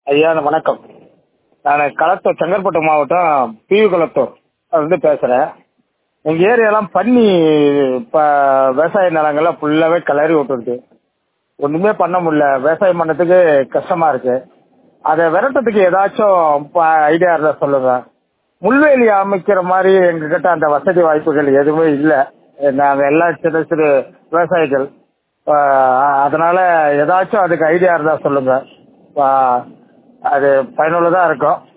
ஐயா வணக்கம் நான் களத்தூர் செங்கல்பட்டு மாவட்டம் பிவி குளத்தூர் வந்து பேசுகிறேன் எங்கள் ஏரியாலாம் பன்னி இப்போ விவசாய நிலங்கள்லாம் ஃபுல்லாகவே கிளறி விட்டுருது ஒன்றுமே பண்ண முடியல விவசாயம் பண்ணுறதுக்கு கஷ்டமாக இருக்கு அதை விரட்டுறதுக்கு ஏதாச்சும் ஐடியா இருந்தால் சொல்லுங்கள் முள்வேலி அமைக்கிற மாதிரி எங்ககிட்ட அந்த வசதி வாய்ப்புகள் எதுவுமே இல்லை நாங்கள் எல்லாம் சிறு சிறு விவசாயிகள் ஆஹ் அதனால ஏதாச்சும் அதுக்கு ஐடியா இருந்தால் சொல்லுங்கள் ஆஹ் அது பயனுள்ளதாக இருக்கும்